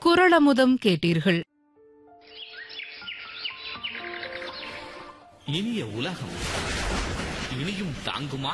குரளமுதம் கேட்டீர்கள் இனிய உலகம் இனியும் தாங்குமா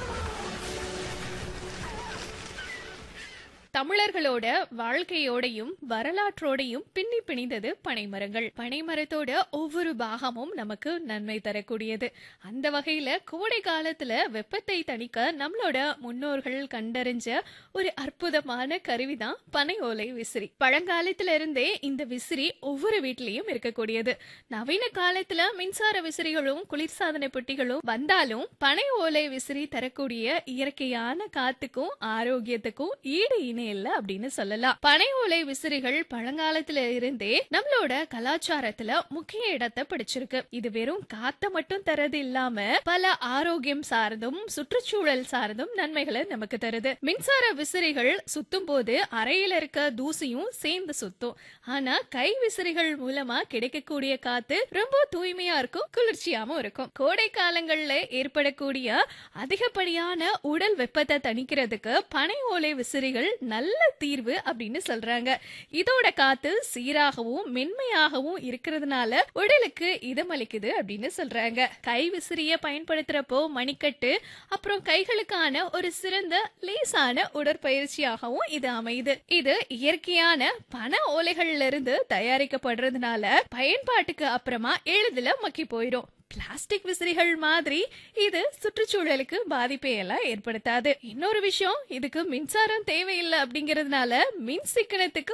தமிழர்களோட வாழ்க்கையோடையும் வரலாற்றோடையும் பின்னி பிணைந்தது பனைமரங்கள் பனைமரத்தோட ஒவ்வொரு பாகமும் நமக்கு நன்மை தரக்கூடியது அந்த வகையில கோடை காலத்துல வெப்பத்தை தணிக்க நம்மளோட முன்னோர்கள் கண்டறிஞ்ச ஒரு அற்புதமான கருவிதான் பனை ஓலை விசிறி பழங்காலத்துல இருந்தே இந்த விசிறி ஒவ்வொரு வீட்லயும் இருக்கக்கூடியது நவீன காலத்துல மின்சார விசிறிகளும் குளிர்சாதன பெட்டிகளும் வந்தாலும் பனை ஓலை விசிறி தரக்கூடிய இயற்கையான காத்துக்கும் ஆரோக்கியத்துக்கும் ஈடு இணை இல்ல அப்படின்னு சொல்லலாம் பனை ஓலை விசிறிகள் பழங்காலத்துல இருந்தே நம்மளோட கலாச்சாரத்துல முக்கிய இடத்தை பிடிச்சிருக்கு இது வெறும் காத்த மட்டும் தரது இல்லாம பல ஆரோக்கியம் சார்ந்தும் சுற்றுச்சூழல் சார்ந்தும் நன்மைகளை நமக்கு தருது மின்சார விசிறிகள் சுத்தும் போது அறையில இருக்க தூசியும் சேர்ந்து சுத்தும் ஆனா கை விசிறிகள் மூலமா கிடைக்கக்கூடிய காத்து ரொம்ப தூய்மையா இருக்கும் குளிர்ச்சியாவும் இருக்கும் கோடை காலங்கள்ல ஏற்படக்கூடிய அதிகப்படியான உடல் வெப்பத்தை தணிக்கிறதுக்கு பனை ஓலை விசிறிகள் நல்ல தீர்வு அப்படின்னு சொல்றாங்க இதோட காத்து சீராகவும் மென்மையாகவும் இருக்கிறதுனால உடலுக்கு இதமளிக்குது அப்படின்னு சொல்றாங்க கை விசிறிய பயன்படுத்துறப்போ மணிக்கட்டு அப்புறம் கைகளுக்கான ஒரு சிறந்த லேசான உடற்பயிற்சியாகவும் இது அமையுது இது இயற்கையான பன ஓலைகள்ல இருந்து தயாரிக்கப்படுறதுனால பயன்பாட்டுக்கு அப்புறமா எளிதில் மக்கி போயிடும் பிளாஸ்டிக் விசிறிகள் மாதிரி இது சுற்றுச்சூழலுக்கு பாதிப்பை எல்லாம் ஏற்படுத்தாது இன்னொரு விஷயம் இதுக்கு மின்சாரம் தேவையில்லை அப்படிங்கறதுனால மின் சிக்கனத்துக்கு